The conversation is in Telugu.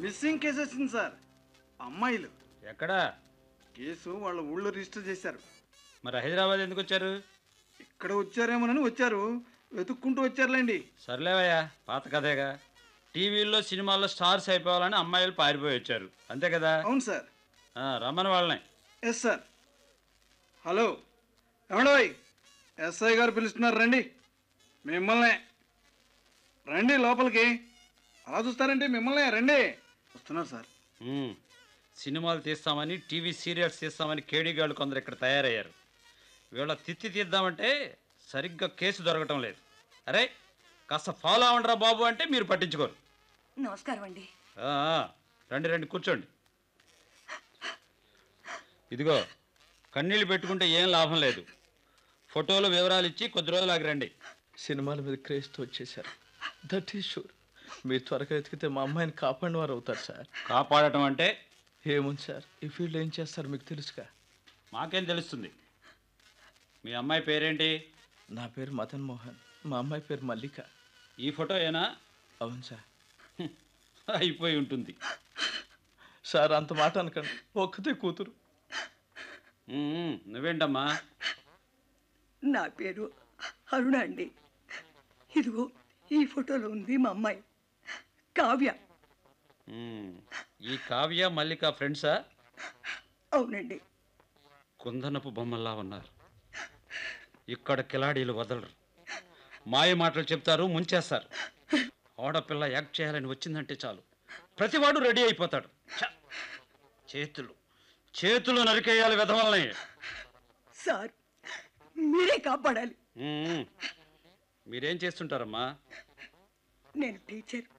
మిస్సింగ్ కేసు వచ్చింది సార్ అమ్మాయిలు ఎక్కడా కేసు వాళ్ళ ఊళ్ళో రిజిస్టర్ చేశారు మరి హైదరాబాద్ ఎందుకు వచ్చారు ఇక్కడ వచ్చారేమోనని వచ్చారు వెతుక్కుంటూ వచ్చారులేండి సర్లేవయ్యా పాత కథేగా టీవీల్లో సినిమాల్లో స్టార్స్ అయిపోవాలని అమ్మాయిలు పారిపోయి వచ్చారు అంతే కదా అవును సార్ ఆ, రమ్మని వాళ్ళని ఎస్ సార్ హలో ఎవడోయ్ ఎస్ఐ గారు పిలుస్తున్నారు రండి మిమ్మల్నే రండి లోపలికి అలా చూస్తారండి మిమ్మల్నే రండి వస్తున్నారు సార్ ఉమ్, సినిమాలు తీస్తామని టీవీ సీరియల్స్ తీస్తామని కేడీగాళ్ళు కొందరు ఇక్కడ తయారయ్యారు వీళ్ళ తిత్తి తీద్దామంటే సరిగ్గా కేసు దొరకటం లేదు అరే కాస్త ఫాలో అవ్వండిరా బాబు అంటే మీరు పట్టించుకోరు నమస్కారం అండి ఆ, ఆ, రండి రండి కూర్చోండి ఇదిగో కన్నీళ్ళు పెట్టుకుంటే ఏం లాభం లేదు ఫోటోలు వివరాలు ఇచ్చి కొద్ది రోజులు ఆగి రండి సినిమాల మీద క్రేజ్తో వచ్చేసారు దట్ ఈస్ షూర్ మీరు త్వరగా ఎతికితే మా అమ్మాయిని కాపాడిన వారు అవుతారు సార్ కాపాడటం అంటే ఏముంది సార్ ఈ ఫీల్డ్ ఏం చేస్తారు మీకు తెలుసుగా మాకేం తెలుస్తుంది మీ అమ్మాయి పేరేంటి నా పేరు మదన్ మోహన్ మా అమ్మాయి పేరు మల్లిక ఈ ఫోటో ఏనా అవును సార్ హ్మ్, అయిపోయి ఉంటుంది సార్ అంత మాట అనకండి ఒక్కతే కూతురు ఉమ్, నువ్వేంటమ్మా నా పేరు అరుణ అండి ఇదిగో ఈ ఫోటోలో ఉంది మా అమ్మాయి కావ్య ఉమ్, ఈ కావ్య మల్లిక ఫ్రెండ్సా అవునండి కుందనపు బొమ్మల్లా ఉన్నారు ఇక్కడ కిలాడీలు వదలరు మాయ మాటలు చెప్తారు ముంచేస్తారు ఆడపిల్ల యాక్ట్ చేయాలని వచ్చిందంటే చాలు ప్రతివాడు రెడీ అయిపోతాడు ఛ! చేతులు చేతులు నరికేయాలి విధవల్ని సార్ మీరే కాపాడాలి ఉమ్, మీరేం చేస్తుంటారమ్మా నేను టీచర్